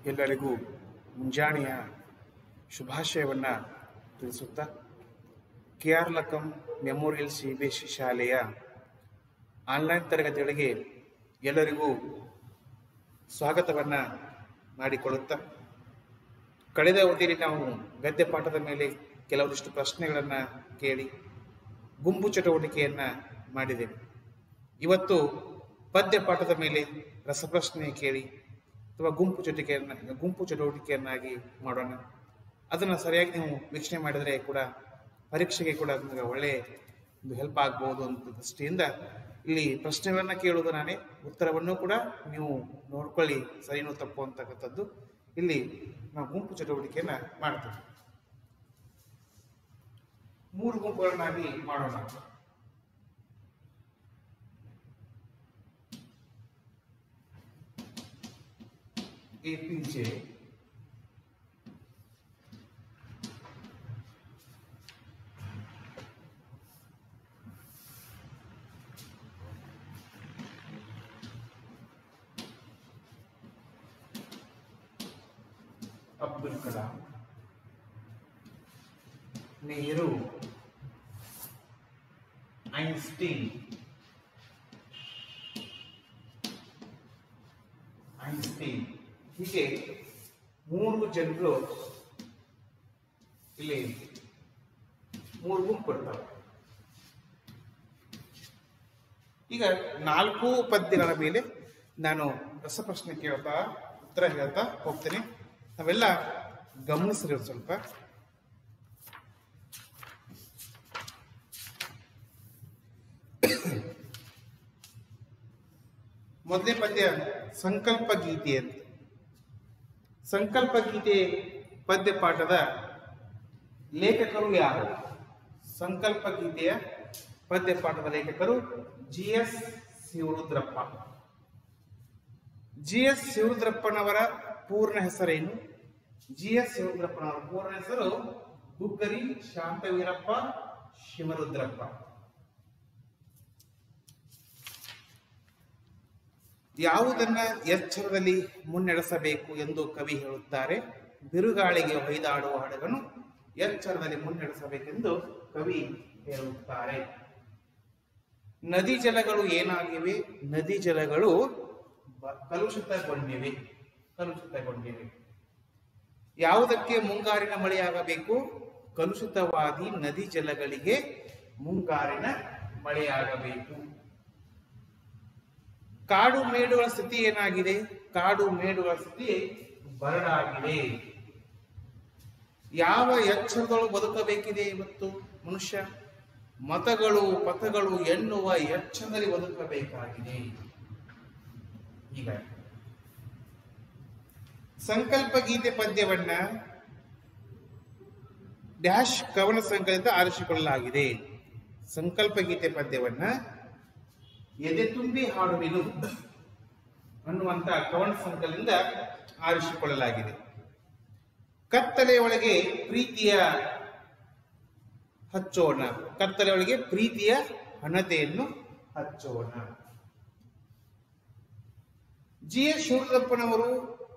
ಎಲ್ಲರಿಗೂ ಮುಂಜಾನೆಯ ಶುಭಾಶಯವನ್ನು ತಿಳಿಸುತ್ತಾ K R Lakam memorial C B S C ಶಾಲೆಯ ಆನ್ಲೈನ್ ತರಗತಿಗಳಿಗೆ ಎಲ್ಲರಿಗೂ ಸ್ವಾಗತವನ್ನು ಮಾಡಿಕೊಳ್ಳುತ್ತಾ ಕಳೆದ ಅವಧಿಯಲ್ಲಿ ನಾವು ಗದ್ಯ ಪಾಠದ ಮೇಲೆ ಕೆಲವೊಂದಿಷ್ಟು ಪ್ರಶ್ನೆಗಳನ್ನು ಕೇಳಿ ಗುಂಪು ಚಟುವಟಿಕೆಯನ್ನು ಮಾಡಿದ್ದೇವೆ ಇವತ್ತು ಪದ್ಯ ಪಾಠದ ಮೇಲೆ ರಸಪ್ರಶ್ನೆ ಕೇಳಿ ಅಥವಾ ಗುಂಪು ಚಟುವಟಿಕೆಯನ್ನು ಗುಂಪು ಚಟುವಟಿಕೆಯನ್ನಾಗಿ ಮಾಡೋಣ ಅದನ್ನು ಸರಿಯಾಗಿ ನೀವು ವೀಕ್ಷಣೆ ಮಾಡಿದರೆ ಕೂಡ ಪರೀಕ್ಷೆಗೆ ಕೂಡ ನಿಮಗೆ ಒಳ್ಳೆಯ ಒಂದು ಹೆಲ್ಪ್ ಆಗ್ಬೋದು ಅಂತ ದೃಷ್ಟಿಯಿಂದ ಇಲ್ಲಿ ಪ್ರಶ್ನೆಗಳನ್ನ ಕೇಳುವುದು ನಾನೇ ಉತ್ತರವನ್ನು ಕೂಡ ನೀವು ನೋಡ್ಕೊಳ್ಳಿ ಸರಿನೋ ತಪ್ಪು ಅಂತಕ್ಕಂಥದ್ದು ಇಲ್ಲಿ ನಾವು ಗುಂಪು ಚಟುವಟಿಕೆಯನ್ನ ಮಾಡ್ತೇವೆ ಮೂರು ಗುಂಪುಗಳನ್ನಾಗಿ ಮಾಡೋಣ A P J Abdul Kalam Nehru Einstein Einstein ಹೀಗೆ ಮೂರು ಜನರು ಇಲ್ಲಿ ಮೂರು ಗುಂಪು ಬರ್ತವೆ ಈಗ ನಾಲ್ಕು ಪದ್ಯಗಳ ಮೇಲೆ ನಾನು ರಸಪ್ರಶ್ನೆ ಕೇಳ್ತಾ ಉತ್ತರ ಹೇಳ್ತಾ ಹೋಗ್ತೇನೆ ನಾವೆಲ್ಲ ಗಮನಿಸಿರಿ ಒಂದ್ ಸ್ವಲ್ಪ ಮೊದಲನೇ ಪದ್ಯ ಸಂಕಲ್ಪ ಗೀತೆ ಅಂತ ಸಂಕಲ್ಪ ಗೀತೆ ಪದ್ಯ ಪಾಠದ ಲೇಖಕರು ಯಾರು ಸಂಕಲ್ಪ ಗೀತೆಯ ಪದ್ಯ ಪಾಠದ ಲೇಖಕರು G S Shivarudrappa G S ಶಿವರುದ್ರಪ್ಪನವರ ಪೂರ್ಣ ಹೆಸರೇನು ಜಿ ಎಸ್ ಶಿವರುದ್ರಪ್ಪನವರ ಪೂರ್ಣ ಹೆಸರು ಗುಗ್ಗರಿ ಶಾಂತವೀರಪ್ಪ ಶಿವರುದ್ರಪ್ಪ ಯಾವುದನ್ನ ಎಚ್ಚರದಲ್ಲಿ ಮುನ್ನಡೆಸಬೇಕು ಎಂದು ಕವಿ ಹೇಳುತ್ತಾರೆ ಬಿರುಗಾಳಿಗೆ ಹೊಯ್ದಾಡುವ ಹಡಗನು ಎಚ್ಚರದಲ್ಲಿ ಮುನ್ನಡೆಸಬೇಕೆಂದು ಕವಿ ಹೇಳುತ್ತಾರೆ ನದಿ ಜಲಗಳು ಏನಾಗಿವೆ ನದಿ ಜಲಗಳು ಬ- ಕಲುಷಿತಗೊಂಡಿವೆ ಕಲುಷಿತಗೊಂಡಿವೆ ಯಾವುದಕ್ಕೆ ಮುಂಗಾರಿನ ಮಳೆಯಾಗಬೇಕು ಕಲುಷಿತವಾದಿ ನದಿ ಜಲಗಳಿಗೆ ಮುಂಗಾರಿನ ಮಳೆಯಾಗಬೇಕು ಕಾಡು ಮೇಡುಗಳ ಸ್ಥಿತಿ ಏನಾಗಿದೆ ಕಾಡು ಮೇಡುಗಳ ಸ್ಥಿತಿ ಬರಡಾಗಿದೆ ಯಾವ ಎಚ್ಚರದೊಳಗೆ ಬದುಕಬೇಕಿದೆ ಇವತ್ತು ಮನುಷ್ಯ ಮತಗಳು ಪಥಗಳು ಎನ್ನುವ ಎಚ್ಚರದಲ್ಲಿ ಬದುಕಬೇಕಾಗಿದೆ ಈಗ ಸಂಕಲ್ಪ ಗೀತೆ ಪದ್ಯವನ್ನ ಡ್ಯಾಶ್ ಕವನ ಸಂಕಲಿತ ಆರಿಸಿಕೊಳ್ಳಲಾಗಿದೆ ಸಂಕಲ್ಪ ಗೀತೆ ಪದ್ಯವನ್ನ ಎದೆ ತುಂಬಿ ಹಾಡುವಿನು ಅನ್ನುವಂತ ಕವನ ಸಂಕಲನದಿಂದ ಆರಿಸಿಕೊಳ್ಳಲಾಗಿದೆ ಕತ್ತಲೆಯೊಳಗೆ ಪ್ರೀತಿಯ ಹಚ್ಚೋಣ ಕತ್ತಲೆಯೊಳಗೆ ಪ್ರೀತಿಯ ಹಣತೆಯನ್ನು ಹಚ್ಚೋಣ ಜಿ ಎಸ್ ಶಿವರುದ್ರಪ್ಪನವರು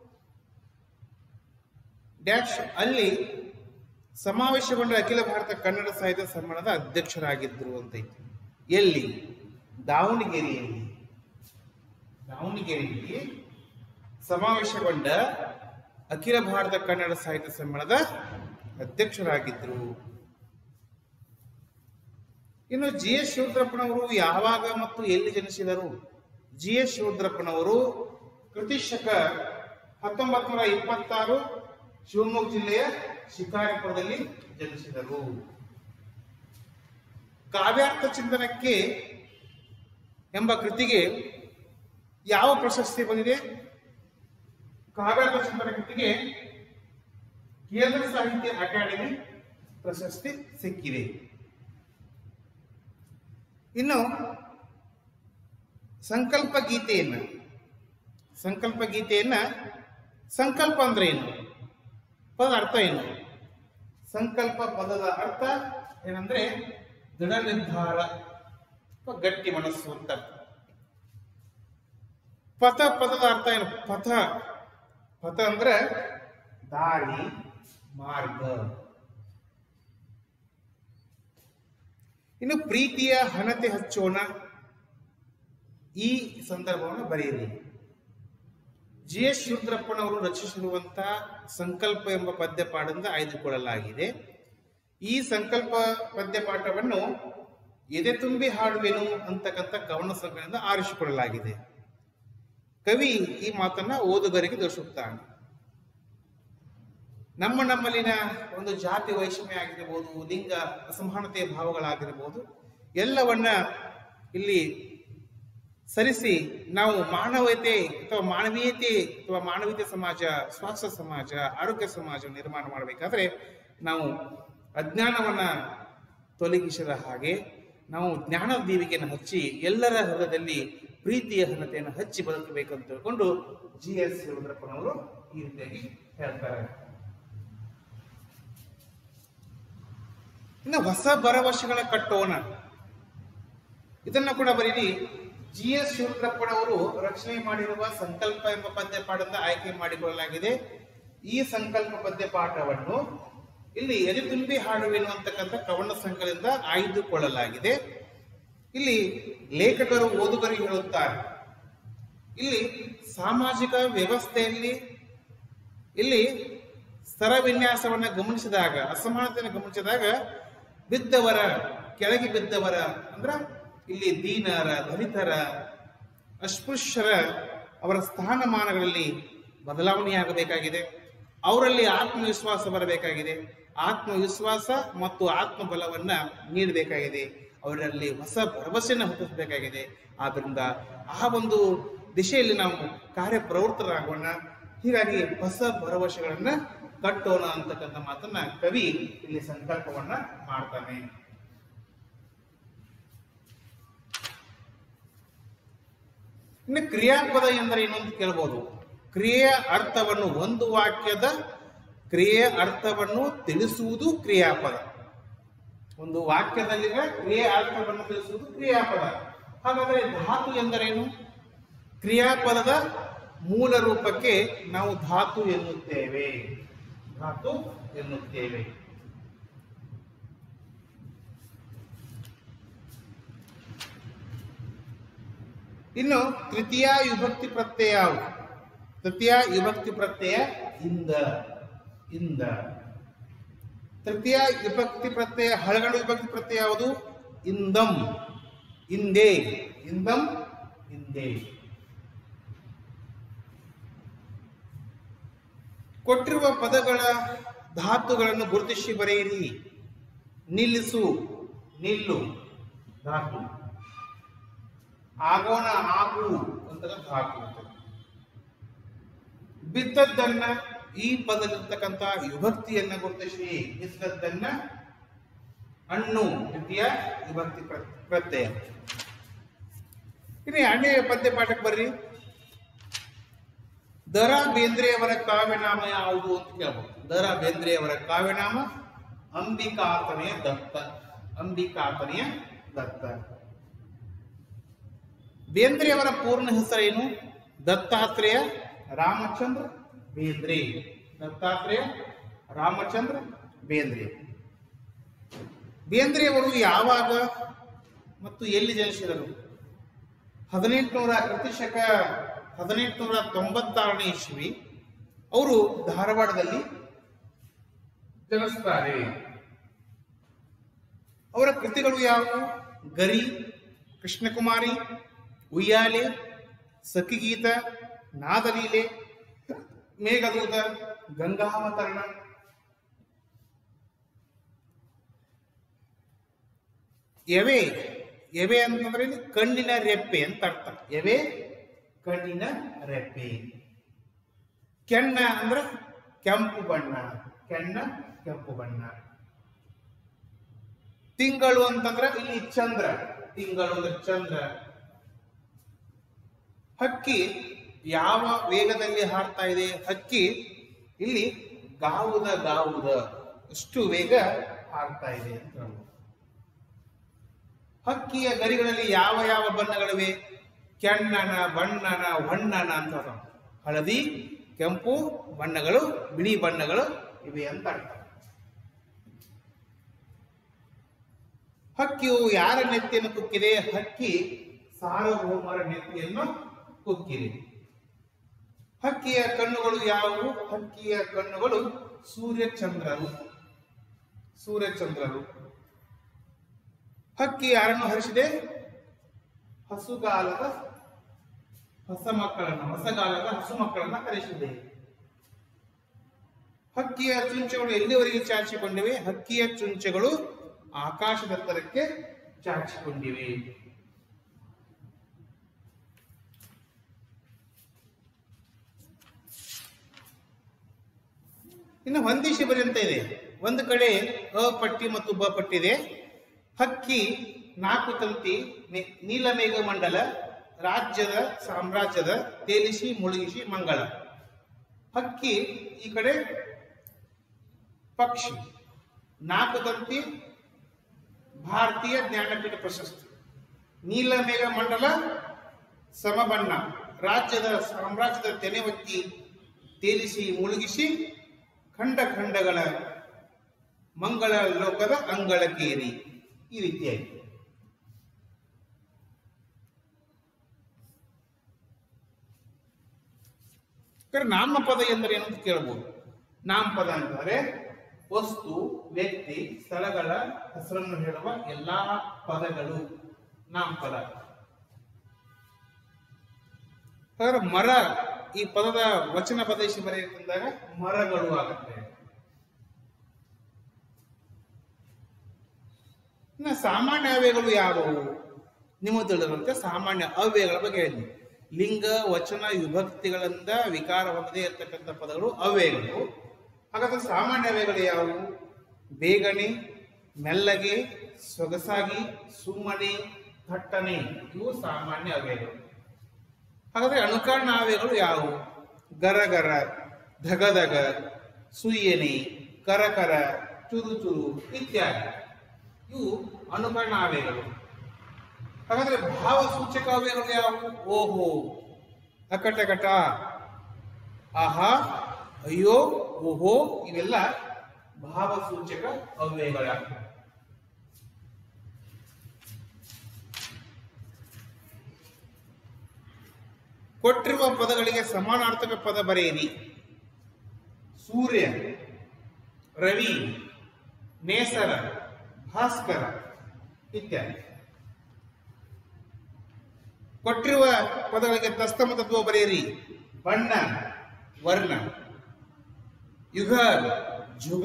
ಡ್ಯಾಶ್ ಅಲ್ಲಿ ಸಮಾವೇಶಗೊಂಡ ಅಖಿಲ ಭಾರತ ಕನ್ನಡ ಸಾಹಿತ್ಯ ಸಮ್ಮೇಳನದ ಅಧ್ಯಕ್ಷರಾಗಿದ್ದರು ಅಂತ ಐತಿ ಎಲ್ಲಿ ದಾವಣಗೆರೆಯಲ್ಲಿ ದಾವಣಗೆರೆಯಲ್ಲಿ ಸಮಾವೇಶಗೊಂಡ ಅಖಿಲ ಭಾರತ ಕನ್ನಡ ಸಾಹಿತ್ಯ ಸಮ್ಮೇಳನದ ಅಧ್ಯಕ್ಷರಾಗಿದ್ದರು ಇನ್ನು ಜಿ ಎಸ್ ಶಿವರುದ್ರಪ್ಪನವರು ಯಾವಾಗ ಮತ್ತು ಎಲ್ಲಿ ಜನಿಸಿದರು ಜಿ ಎಸ್ ಶಿವರುದ್ರಪ್ಪನವರು ಕೃತಿಶಕ ಹತ್ತೊಂಬತ್ತು ನೂರ ಇಪ್ಪತ್ತಾರು ಶಿವಮೊಗ್ಗ ಜಿಲ್ಲೆಯ ಶಿಕಾರಿಪುರದಲ್ಲಿ ಜನಿಸಿದರು ಕಾವ್ಯಾರ್ಥ ಚಿಂತನಕ್ಕೆ ಎಂಬ ಕೃತಿಗೆ ಯಾವ ಪ್ರಶಸ್ತಿ ಬಂದಿದೆ ಕಾವ್ಯಾರ್ಥ ಚಿಂತನ ಕೃತಿಗೆ ಕೇಂದ್ರ ಸಾಹಿತ್ಯ ಅಕಾಡೆಮಿ ಪ್ರಶಸ್ತಿ ಸಿಕ್ಕಿದೆ ಇನ್ನು ಸಂಕಲ್ಪ ಗೀತೆಯನ್ನ ಸಂಕಲ್ಪ ಗೀತೆಯನ್ನ ಸಂಕಲ್ಪ ಅಂದ್ರೆ ಏನು ಪದದ ಅರ್ಥ ಏನು ಸಂಕಲ್ಪ ಪದದ ಅರ್ಥ ಏನಂದ್ರೆ ದೃಢ ನಿರ್ಧಾರ ಅಥವಾ ಗಟ್ಟಿ ಮನಸ್ಸು ಅಂತ ಪಥ ಪದದ ಅರ್ಥ ಏನು ಪಥ ಪಥ ಅಂದ್ರೆ ದಾರಿ ಮಾರ್ಗ ಇನ್ನು ಪ್ರೀತಿಯ ಹಣತೆ ಹಚ್ಚೋಣ ಈ ಸಂದರ್ಭವನ್ನು ಬರೆಯಿರಿ ಜಿ ಎಸ್ ರುದ್ರಪ್ಪನವರು ರಚಿಸಿರುವಂತಹ ಸಂಕಲ್ಪ ಎಂಬ ಪದ್ಯಪಾಠದಿಂದ ಆಯ್ದುಕೊಳ್ಳಲಾಗಿದೆ ಈ ಸಂಕಲ್ಪ ಪದ್ಯಪಾಠವನ್ನು ಎದೆ ತುಂಬಿ ಹಾಡುವೆನು ಅಂತಕ್ಕಂಥ ಕವನ ಸಂಕಲನದಿಂದ ಆರಿಸಿಕೊಳ್ಳಲಾಗಿದೆ ಕವಿ ಈ ಮಾತನ್ನ ಓದುಗರಿಗೆ ದರ್ಶಿಸುತ್ತಾನೆ ನಮ್ಮ ನಮ್ಮಲ್ಲಿನ ಒಂದು ಜಾತಿ ವೈಷಮ್ಯ ಆಗಿರಬಹುದು ಲಿಂಗ ಅಸಮಾನತೆಯ ಭಾವಗಳಾಗಿರಬಹುದು ಎಲ್ಲವನ್ನ ಇಲ್ಲಿ ಸರಿಸಿ ನಾವು ಮಾನವತೆ ಅಥವಾ ಮಾನವೀಯತೆ ಅಥವಾ ಮಾನವೀಯತೆ ಸಮಾಜ ಸ್ವಾಸ್ಥ್ಯ ಸಮಾಜ ಆರೋಗ್ಯ ಸಮಾಜ ನಿರ್ಮಾಣ ಮಾಡಬೇಕಾದ್ರೆ ನಾವು ಅಜ್ಞಾನವನ್ನ ತೊಲಗಿಸಿದ ಹಾಗೆ ನಾವು ಜ್ಞಾನದ ದೀವಿಗೆಯನ್ನು ಹಚ್ಚಿ ಎಲ್ಲರ ಹೃದಯದಲ್ಲಿ ಪ್ರೀತಿಯ ಘನತೆಯನ್ನು ಹಚ್ಚಿ ಬದುಕಬೇಕಂತ ತಿಳ್ಕೊಂಡು ಜಿ ಎಸ್ ರುದ್ರಪ್ಪನವರು ಈ ರೀತಿಯಾಗಿ ಹೇಳ್ತಾರೆ ಇನ್ನು ಹೊಸ ಭರವಸೆಗಳ ಕಟ್ಟೋಣ ಇದನ್ನ ಕೂಡ ಬರೀರಿ ಜಿ ಎಸ್ ಶಿವರುದ್ರಪ್ಪನವರು ರಚನೆ ಮಾಡಿರುವ ಸಂಕಲ್ಪ ಎಂಬ ಪದ್ಯಪಾಠದಿಂದ ಆಯ್ಕೆ ಮಾಡಿಕೊಳ್ಳಲಾಗಿದೆ ಈ ಸಂಕಲ್ಪ ಪದ್ಯಪಾಠವನ್ನು ಇಲ್ಲಿ ಎದೆ ತುಂಬಿ ಹಾಡುವೆನು ಅಂತಕ್ಕಂಥ ಕವನ ಸಂಕಲನದಿಂದ ಆಯ್ದುಕೊಳ್ಳಲಾಗಿದೆ ಇಲ್ಲಿ ಲೇಖಕರು ಓದುಗರಿಗೆ ಹೇಳುತ್ತಾರೆ ಇಲ್ಲಿ ಸಾಮಾಜಿಕ ವ್ಯವಸ್ಥೆಯಲ್ಲಿ ಇಲ್ಲಿ ಸ್ತರ ವಿನ್ಯಾಸವನ್ನ ಗಮನಿಸಿದಾಗ ಅಸಮಾನತೆಯನ್ನು ಗಮನಿಸಿದಾಗ ಬಿದ್ದವರ ಕೆಳಗೆ ಬಿದ್ದವರ ಅಂದ್ರ ಇಲ್ಲಿ ದೀನರ ದಲಿತರ ಅಸ್ಪೃಶ್ಯರ ಅವರ ಸ್ಥಾನಮಾನಗಳಲ್ಲಿ ಬದಲಾವಣೆಯಾಗಬೇಕಾಗಿದೆ ಅವರಲ್ಲಿ ಆತ್ಮವಿಶ್ವಾಸ ಬರಬೇಕಾಗಿದೆ ಆತ್ಮವಿಶ್ವಾಸ ಮತ್ತು ಆತ್ಮಬಲವನ್ನ ನೀಡಬೇಕಾಗಿದೆ ಅವರಲ್ಲಿ ಹೊಸ ಭರವಸೆಯನ್ನು ಹುಟ್ಟಿಸಬೇಕಾಗಿದೆ ಆದ್ರಿಂದ ಆ ಒಂದು ದಿಶೆಯಲ್ಲಿ ನಾವು ಕಾರ್ಯಪ್ರವೃತ್ತರಾಗೋಣ ಹೀಗಾಗಿ ಹೊಸ ಭರವಸೆಗಳನ್ನ ಕಟ್ಟೋಣ ಅಂತಕ್ಕಂಥ ಮಾತನ್ನ ಕವಿ ಇಲ್ಲಿ ಸಂಕಲ್ಪವನ್ನ ಮಾಡ್ತಾನೆ ಇನ್ನು ಕ್ರಿಯಾಪದ ಎಂದರೆ ಏನೊಂದು ಕೇಳ್ಬೋದು ಕ್ರಿಯೆಯ ಅರ್ಥವನ್ನು ಒಂದು ವಾಕ್ಯದ ಕ್ರಿಯೆಯ ಅರ್ಥವನ್ನು ತಿಳಿಸುವುದು ಕ್ರಿಯಾಪದ ಒಂದು ವಾಕ್ಯದಲ್ಲಿನ ಕ್ರಿಯೆಯ ಅರ್ಥವನ್ನು ತಿಳಿಸುವುದು ಕ್ರಿಯಾಪದ ಹಾಗಾದರೆ ಧಾತು ಎಂದರೇನು ಕ್ರಿಯಾಪದದ ಮೂಲ ರೂಪಕ್ಕೆ ನಾವು ಧಾತು ಎನ್ನುತ್ತೇವೆ ಧಾತು ಎನ್ನುತ್ತೇವೆ ಇನ್ನು ತೃತೀಯ ವಿಭಕ್ತಿ ಪ್ರತ್ಯಯ ಯಾವುದು ತೃತೀಯ ವಿಭಕ್ತಿ ಪ್ರತ್ಯಯ ಇಂದ ಇಂದ ತೃತೀಯ ವಿಭಕ್ತಿ ಪ್ರತ್ಯಯ ಹಳಗಡು ವಿಭಕ್ತಿ ಪ್ರತ್ಯಯ ಯಾವುದು ಇಂದಂ ಇಂದೇ ಇಂದಂ ಇಂದೇ ಕೊಟ್ಟಿರುವ ಪದಗಳ ಧಾತುಗಳನ್ನು ಗುರುತಿಸಿ ಬರೆಯಿರಿ ನಿಲ್ಲಿಸು ನಿಲ್ಲು ಧಾತು ಆಗೋಣ ಆಗು ಅಂತ ಧಾತು ಬಿದ್ದದ್ದನ್ನ ಈ ಪದದಲ್ಲಿರ್ತಕ್ಕಂಥ ವಿಭಕ್ತಿಯನ್ನ ಗುರುತಿಸಿ ಬಿದ್ದದ್ದನ್ನ ಹಣ್ಣು ರೀತಿಯ ವಿಭಕ್ತಿ ಪ್ರ- ಪ್ರತ್ಯಯ ಇನ್ನು ಎರಡನೇ ಪದ್ಯ ಪಾಠಕ್ಕೆ ಬರ್ರಿ ದರ ಬೇಂದ್ರೆಯವರ ಕಾವ್ಯನಾಮ ಯಾವುದು ಅಂತ ಕೇಳ್ಬೋದು ದರ ಬೇಂದ್ರೆಯವರ ಕಾವ್ಯನಾಮ ಅಂಬಿಕಾತನೆಯ ದತ್ತ ಅಂಬಿಕಾತನೆಯ ದತ್ತ ಬೇಂದ್ರೆಯವರ ಪೂರ್ಣ ಹೆಸರೇನು ದತ್ತಾತ್ರೇಯ ರಾಮಚಂದ್ರ ಬೇಂದ್ರೆ ದತ್ತಾತ್ರೇಯ ರಾಮಚಂದ್ರ ಬೇಂದ್ರೆ ಬೇಂದ್ರೆಯವರು ಯಾವಾಗ ಮತ್ತು ಎಲ್ಲಿ ಜನಿಸಿದರು ಹದಿನೆಂಟುನೂರ ಪ್ರತಿಶಕ ಹದಿನೆಂಟುನೂರ ತೊಂಬತ್ತಾರನೇ ಇಸ್ವಿ ಅವರು ಧಾರವಾಡದಲ್ಲಿ ಜನಿಸ್ತಾರೆ ಅವರ ಕೃತಿಗಳು ಯಾವುವು ಗರಿ ಕೃಷ್ಣಕುಮಾರಿ ಉಯ್ಯಾಲೆ ಸಖಿಗೀತ ನಾದಲೀಲೆ ಮೇಘದೂತ ಗಂಗಾವತರಣ ಎವೆ ಎವೆ ಅಂತಂದ್ರೆ ಇಲ್ಲಿ ಕಣ್ಣಿನ ರೆಪ್ಪೆ ಅಂತ ಅರ್ಥ ಎವೆ ಕಣ್ಣಿನ ರೆಪ್ಪೆ ಕೆಣ್ಣ ಅಂದ್ರೆ ಕೆಂಪು ಬಣ್ಣ ಕೆಣ್ಣ ಕೆಂಪು ಬಣ್ಣ ತಿಂಗಳು ಅಂತಂದ್ರೆ ಇಲ್ಲಿ ಚಂದ್ರ ತಿಂಗಳು ಅಂದ್ರೆ ಚಂದ್ರ ಹಕ್ಕಿ ಯಾವ ವೇಗದಲ್ಲಿ ಹಾರ್ತಾ ಇದೆ ಹಕ್ಕಿ ಇಲ್ಲಿ ಗಾವುದ ಗಾವುದ ಅಷ್ಟು ವೇಗ ಹಾರ್ತಾ ಇದೆ ಅಂತ ಹೇಳ್ಬೋದು. ಹಕ್ಕಿಯ ಗರಿಗಳಲ್ಲಿ ಯಾವ ಯಾವ ಬಣ್ಣಗಳಿವೆ ಕೆಣ್ಣನ ಬಣ್ಣನ ಹೊಣ್ಣನ ಅಂತ ಅದಾವ. ಹಳದಿ ಕೆಂಪು ಬಣ್ಣಗಳು ಬಿಳಿ ಬಣ್ಣಗಳು ಇವೆ ಅಂತ ಅರ್ಥ ಹಕ್ಕಿಯು ಯಾರ ನೆತ್ತಿಯನ್ನು ಕುಕ್ಕಿದೆ ಹಕ್ಕಿ ಸಾರ್ವಭೌಮರ ನೆತ್ತಿಯನ್ನು ಕುಕ್ಕಿದೆ ಹಕ್ಕಿಯ ಕಣ್ಣುಗಳು ಯಾವುವು ಹಕ್ಕಿಯ ಕಣ್ಣುಗಳು ಸೂರ್ಯಚಂದ್ರರು ಸೂರ್ಯಚಂದ್ರರು ಹಕ್ಕಿ ಯಾರನ್ನು ಹರಿಸಿದೆ ಹಸುಗಾಲದ ಹೊಸ ಮಕ್ಕಳನ್ನು ಹೊಸಗಾಲದ ಹಸು ಮಕ್ಕಳನ್ನ ಹರಿಸಿದೆ ಹಕ್ಕಿಯ ಚುಂಚಗಳು ಎಲ್ಲಿವರೆಗೆ ಚಾಚಿಕೊಂಡಿವೆ ಹಕ್ಕಿಯ ಚುಂಚಗಳು ಆಕಾಶದೆತ್ತರಕ್ಕೆ ಚಾಚಿಕೊಂಡಿವೆ ಇನ್ನು ಹೊಂದಿಸಿ ಬರಿ ಅಂತ ಇದೆ ಒಂದು ಕಡೆ ಅ ಪಟ್ಟಿ ಮತ್ತು ಬ ಪಟ್ಟಿ ಇದೆ ಹಕ್ಕಿ ನಾಲ್ಕು ತಂತಿ ನಿ- ನೀಲಮೇಘ ಮಂಡಲ ರಾಜ್ಯದ ಸಾಮ್ರಾಜ್ಯದ ತೇಲಿಸಿ ಮುಳುಗಿಸಿ ಮಂಗಳ ಹಕ್ಕಿ ಈ ಕಡೆ ಪಕ್ಷಿ ನಾಲ್ಕು ತಂತಿ ಭಾರತೀಯ ಜ್ಞಾನಪೀಠ ಪ್ರಶಸ್ತಿ ನೀಲಮೇಘ ಮಂಡಲ ಸಮಬಣ್ಣ ರಾಜ್ಯದ ಸಾಮ್ರಾಜ್ಯದ ತೆನೆವತ್ತಿ ತೇಲಿಸಿ ಮುಳುಗಿಸಿ ಖಂಡ ಖಂಡಗಳ ಮಂಗಳ ಲೋಕದ ಅಂಗಳಕೇರಿ ಈ ರೀತಿಯಾಗಿ ಯಾಕಂದ್ರೆ ನಾಮಪದ ಎಂದರೆ ಏನು ಅಂತ ಕೇಳಬಹುದು ನಾಮಪದ ಅಂತಂದ್ರೆ ವಸ್ತು ವ್ಯಕ್ತಿ ಸ್ಥಳಗಳ ಹೆಸರನ್ನು ಹೇಳುವ ಎಲ್ಲಾ ಪದಗಳು ನಾಮಪದ ಹಾಗಾದ್ರೆ ಮರ ಈ ಪದದ ವಚನ ಪದೇಶಿ ಬರೆಯತಂದಾಗ ಮರಗಳು ಆಗುತ್ತೆ ಇನ್ನು ಸಾಮಾನ್ಯ ಅವ್ಯಯಗಳು ಯಾವುವು ನಿಮಗೆ ತಿಳಿದಂತೆ ಸಾಮಾನ್ಯ ಅವ್ಯಯಗಳ ಬಗ್ಗೆ ಹೇಳಿ ಲಿಂಗ ವಚನ ವಿಭಕ್ತಿಗಳಿಂದ ವಿಕಾರ ಹೊಂದದೇ ಇರತಕ್ಕಂಥ ಪದಗಳು ಅವ್ಯಯಗಳು ಹಾಗಾದ್ರೆ ಸಾಮಾನ್ಯ ಅವ್ಯಯಗಳು ಯಾವುವು ಬೇಗನೆ ಮೆಲ್ಲಗೆ ಸೊಗಸಾಗಿ ಸುಮ್ಮನೆ ಥಟ್ಟನೆ ಇವು ಸಾಮಾನ್ಯ ಅವ್ಯಯಗಳು ಹಾಗಾದ್ರೆ ಅನುಕರಣ ಅವ್ಯಯಗಳು ಯಾವುವು ಗರಗರ ಧಗಧಗ ಸುಯ್ಯನೆ ಕರಕರ ಚುರು ಚುರು ಇತ್ಯಾದಿ ಇವು ಅನುಕರಣ ಅವ್ಯಯಗಳು ಹಾಗಾದ್ರೆ ಭಾವಸೂಚಕ ಅವ್ಯಯಗಳು ಯಾವುವು ಓಹೋ ಅಕಟಕಟ ಆಹಾ ಅಯ್ಯೋ ಓಹೋ ಇವೆಲ್ಲ ಭಾವಸೂಚಕ ಅವ್ಯಯಗಳಾಗಿವೆ ಕೊಟ್ಟಿರುವ ಪದಗಳಿಗೆ ಸಮಾನಾರ್ಥಕ ಪದ ಬರೆಯಿರಿ ಸೂರ್ಯ ರವಿ ನೇಸರ ಭಾಸ್ಕರ ಇತ್ಯಾದಿ ಕೊಟ್ಟಿರುವ ಪದಗಳಿಗೆ ತಸ್ತಮ ತತ್ವ ಬರೆಯಿರಿ ಬಣ್ಣ ವರ್ಣ ಯುಗ ಜುಗ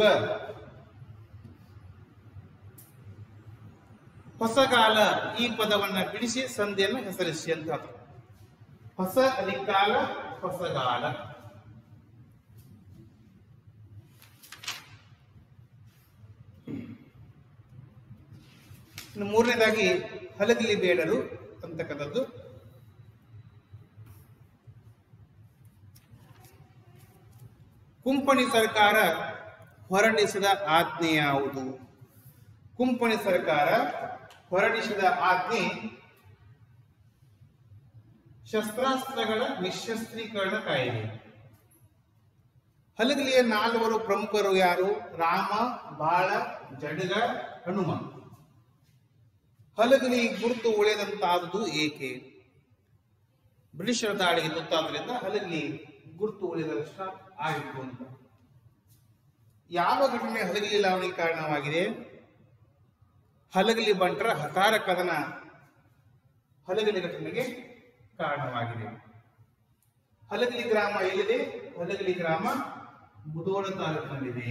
ಹೊಸಗಾಲ ಈ ಪದವನ್ನ ಬಿಡಿಸಿ ಸಂಧಿಯನ್ನು ಹೆಸರಿಸಿ ಅಂತ ಅರ್ಥ. ಹೊಸ ಅಧಿಕಾಲ ಹೊಸಗಾಲ ಇನ್ನು ಮೂರನೇದಾಗಿ ಹಲಗಿಲಿ ಬೇಡರು ಅಂತಕ್ಕಂಥದ್ದು ಕುಂಪಣಿ ಸರ್ಕಾರ ಹೊರಡಿಸಿದ ಆಜ್ಞೆ ಯಾವುದು ಕುಂಪಣಿ ಸರ್ಕಾರ ಹೊರಡಿಸಿದ ಆಜ್ಞೆ ಶಸ್ತ್ರಾಸ್ತ್ರಗಳ ನಿಶಸ್ತ್ರೀಕರಣ ಕಾಯ್ದೆ ಹಲಗಲಿಯ ನಾಲ್ವರು ಪ್ರಮುಖರು ಯಾರು ರಾಮ ಬಾಳ ಜಡಗ ಹನುಮ ಹಲಗಲಿ ಗುರುತು ಉಳಿದಂತಾದುದು ಏಕೆ ಬ್ರಿಟಿಷರ ದಾಳಿಗೆ ತುತ್ತಾದ್ರಿಂದ ಹಲಗಲಿ ಗುರುತು ಉಳಿದಷ್ಟ ಆಯಿತು ಅಂತ ಯಾವ ಘಟನೆ ಹಲಗಲಿ ಲಾವಣಿಗೆ ಕಾರಣವಾಗಿದೆ ಹಲಗಲಿ ಬಂಟರ ಹಕಾರ ಕದನ ಹಲಗಲಿ ಘಟನೆಗೆ ಕಾರಣವಾಗಿದೆ ಹಲಗಲಿ ಗ್ರಾಮ ಎಲ್ಲಿದೆ ಹಲಗಲಿ ಗ್ರಾಮ ಮುದೋಳ ತಾಲೂಕಿನಲ್ಲಿದೆ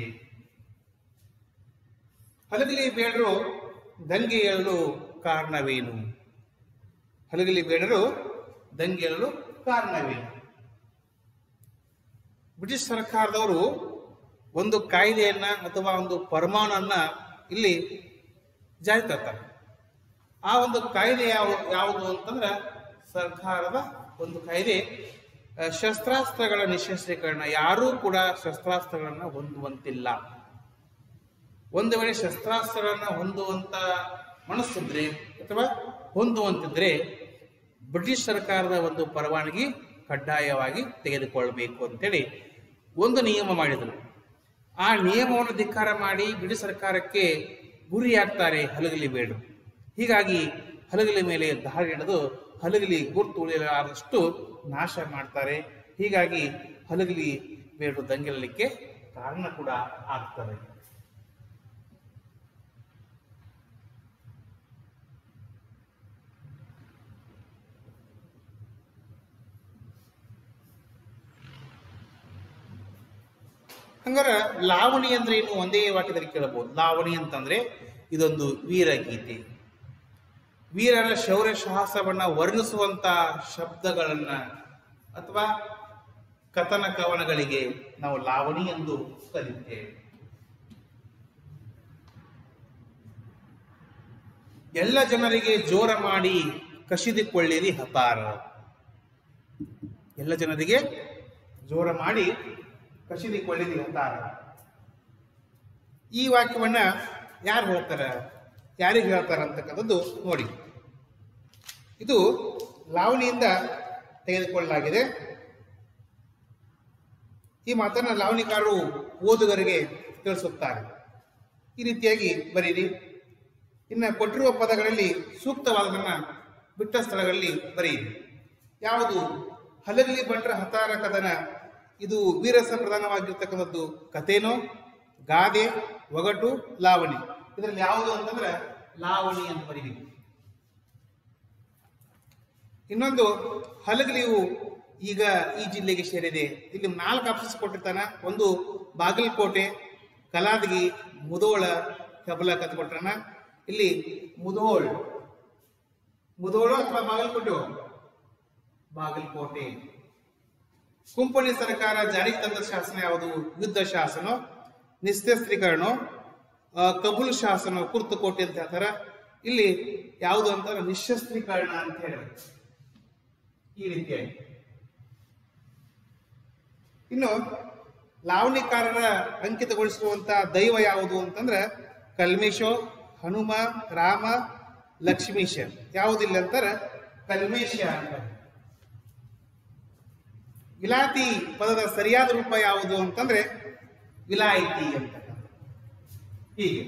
ಹಲಗಲಿ ಬೇಡರು ದಂಗೆ ಏಳಲು ಕಾರಣವೇನು ಹಲಗಲಿ ಬೇಡರು ದಂಗೆ ಏಳಲು ಕಾರಣವೇನು ಬ್ರಿಟಿಷ್ ಸರ್ಕಾರದವರು ಒಂದು ಕಾಯ್ದೆಯನ್ನ ಅಥವಾ ಒಂದು ಪರಮಾಣನ್ನ ಇಲ್ಲಿ ಜಾರಿ ತರ್ತಾರೆ ಆ ಒಂದು ಕಾಯ್ದೆ ಯಾವ ಯಾವುದು ಅಂತಂದ್ರೆ ಸರ್ಕಾರದ ಒಂದು ಕಾಯ್ದೆ ಆ, ಶಸ್ತ್ರಾಸ್ತ್ರಗಳ ನಿಶಸ್ತ್ರೀಕರಣ ಯಾರೂ ಕೂಡ ಶಸ್ತ್ರಾಸ್ತ್ರಗಳನ್ನ ಹೊಂದುವಂತಿಲ್ಲ ಒಂದು ವೇಳೆ ಶಸ್ತ್ರಾಸ್ತ್ರಗಳನ್ನ ಹೊಂದುವಂತ ಮನಸ್ಸಿದ್ರೆ ಅಥವಾ ಹೊಂದುವಂತಿದ್ರೆ ಬ್ರಿಟಿಷ್ ಸರ್ಕಾರದ ಒಂದು ಪರವಾನಗಿ ಕಡ್ಡಾಯವಾಗಿ ತೆಗೆದುಕೊಳ್ಳಬೇಕು ಅಂತೇಳಿ ಒಂದು ನಿಯಮ ಮಾಡಿದರು ಆ ನಿಯಮವನ್ನು ಧಿಕ್ಕಾರ ಮಾಡಿ ಬ್ರಿಟಿಷ್ ಸರ್ಕಾರಕ್ಕೆ ಗುರಿಯಾಗ್ತಾರೆ ಹಲಗಲಿ ಬೇಡು ಹೀಗಾಗಿ ಹಲಗಲಿ ಮೇಲೆ ದಾಳಿ ನಡೆದು ಹಲಗಲಿ ಗುರ್ತು ಉಳಿಯಲಾರದಷ್ಟು ನಾಶ ಮಾಡ್ತಾರೆ ಹೀಗಾಗಿ ಹಲಗಲಿ ಬೇಡು ದಂಗೆಲಲಿಕ್ಕೆ ಕಾರಣ ಕೂಡ ಆಗ್ತದೆ ಹಂಗಾರ ಲಾವಣಿ ಅಂದ್ರೆ ಏನು ಒಂದೇ ವಾಕ್ಯದಲ್ಲಿ ಕೇಳಬಹುದು ಲಾವಣಿ ಅಂತಂದ್ರೆ ಇದೊಂದು ವೀರಗೀತೆ ವೀರರ ಶೌರ್ಯ ಸಾಹಸವನ್ನ ವರ್ಣಿಸುವಂತ ಶಬ್ದಗಳನ್ನ ಅಥವಾ ಕಥನ ಕವನಗಳಿಗೆ ನಾವು ಲಾವಣಿ ಎಂದು ಕರೆಯುತ್ತೇವೆ ಎಲ್ಲ ಜನರಿಗೆ ಜೋರ ಮಾಡಿ ಕಸಿದುಕೊಳ್ಳಿರಿ ಹತಾರ ಎಲ್ಲ ಜನರಿಗೆ ಜೋರ ಮಾಡಿ ಕಸಿದುಕೊಳ್ಳಿರಿ ಹತಾರ ಈ ವಾಕ್ಯವನ್ನ ಯಾರು ಹೇಳ್ತಾರ ಯಾರಿಗೆ ಹೇಳ್ತಾರ ಅಂತಕ್ಕಂಥದ್ದು ನೋಡಿ ಇದು ಲಾವಣಿಯಿಂದ ತೆಗೆದುಕೊಳ್ಳಲಾಗಿದೆ ಈ ಮಾತನ್ನ ಲಾವಣಿಕಾರರು ಓದುಗರಿಗೆ ತಿಳಿಸುತ್ತಾರೆ ಈ ರೀತಿಯಾಗಿ ಬರೀರಿ ಇನ್ನು ಕೊಟ್ಟಿರುವ ಪದಗಳಲ್ಲಿ ಸೂಕ್ತವಾದದನ್ನ ಬಿಟ್ಟ ಸ್ಥಳಗಳಲ್ಲಿ ಬರೆಯಿರಿ ಯಾವುದು ಹಲಗಲಿ ಬಂಟ್ರ ಹತಾರ ಕದನ ಇದು ವೀರಸ ಪ್ರಧಾನವಾಗಿರ್ತಕ್ಕಂಥದ್ದು ಕಥೆನೋ ಗಾದೆ ಒಗಟು ಲಾವಣಿ ಇದರಲ್ಲಿ ಯಾವುದು ಅಂತಂದ್ರೆ ಲಾವಣಿ ಅಂತ ಬರೀಬೇಕು ಇನ್ನೊಂದು ಹಲಗಲಿಯು ಈಗ ಈ ಜಿಲ್ಲೆಗೆ ಸೇರಿದೆ ಇಲ್ಲಿ ನಾಲ್ಕು ಆಫೀಸ್ ಕೊಟ್ಟಿರ್ತಾನ ಒಂದು ಬಾಗಲಕೋಟೆ ಕಲಾದಗಿ ಮುದೋಳ ಕಬಲ ಕತ್ ಕೊಟ್ಟಾನ ಇಲ್ಲಿ ಮುದೋಳ್ ಮುದೋಳು ಅಥವಾ ಬಾಗಲಕೋಟೆ ಬಾಗಲಕೋಟೆ ಕುಂಪಣಿ ಸರ್ಕಾರ ಜಾರಿಗೆ ತಂದ ಶಾಸನ ಯಾವುದು ಯುದ್ಧ ಶಾಸನ ನಿಸ್ತ್ರೀಕರಣ ಕಬುಲ್ ಶಾಸನ ಕುರ್ತುಕೋಟೆ ಅಂತ ಹೇಳ್ತಾರ ಇಲ್ಲಿ ಯಾವುದು ಅಂತಾರೆ ನಿಶಸ್ತ್ರೀಕರಣ ಅಂತ ಹೇಳಿ ಈ ರೀತಿಯಾಗಿ ಇನ್ನು ಲಾವಣಿಕಾರರ ಅಂಕಿತಗೊಳಿಸುವಂತ ದೈವ ಯಾವುದು ಅಂತಂದ್ರೆ ಕಲ್ಮೇಶೋ ಹನುಮ ರಾಮ ಲಕ್ಷ್ಮೀಶ ಯಾವುದಿಲ್ಲ ಅಂತಾರ ಕಲ್ಮೇಶ ಅಂತ ವಿಲಾತಿ ಪದದ ಸರಿಯಾದ ರೂಪ ಯಾವುದು ಅಂತಂದ್ರೆ ವಿಲಾಯಿತಿ ಅಂತ ಹೀಗೆ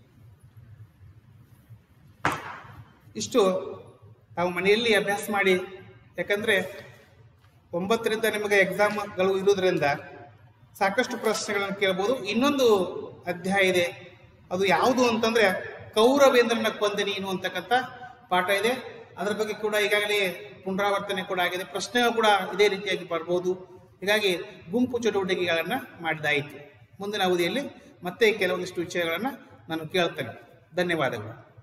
ಇಷ್ಟು ತಾವು ಮನೆಯಲ್ಲಿ ಅಭ್ಯಾಸ ಮಾಡಿ ಯಾಕಂದ್ರೆ ಒಂಬತ್ತರಿಂದ ನಿಮಗೆ ಎಕ್ಸಾಮ್ಗಳು ಇರೋದ್ರಿಂದ ಸಾಕಷ್ಟು ಪ್ರಶ್ನೆಗಳನ್ನು ಕೇಳ್ಬೋದು ಇನ್ನೊಂದು ಅಧ್ಯಾಯ ಇದೆ ಅದು ಯಾವುದು ಅಂತಂದ್ರೆ ಕೌರವೇಂದ್ರನ ಕೊಂದೆ ನೀನು ಅಂತಕ್ಕಂಥ ಪಾಠ ಇದೆ ಅದರ ಬಗ್ಗೆ ಕೂಡ ಈಗಾಗಲೇ ಪುನರಾವರ್ತನೆ ಕೂಡ ಆಗಿದೆ ಪ್ರಶ್ನೆಗಳು ಕೂಡ ಇದೇ ರೀತಿಯಾಗಿ ಬರ್ಬೋದು ಹೀಗಾಗಿ ಗುಂಪು ಚಟುವಟಿಕೆಗಳನ್ನ ಮಾಡಿದಾಯಿತು ಮುಂದಿನ ಅವಧಿಯಲ್ಲಿ ಮತ್ತೆ ಕೆಲವೊಂದಿಷ್ಟು ವಿಷಯಗಳನ್ನು ನಾನು ಕೇಳ್ತೇನೆ ಧನ್ಯವಾದಗಳು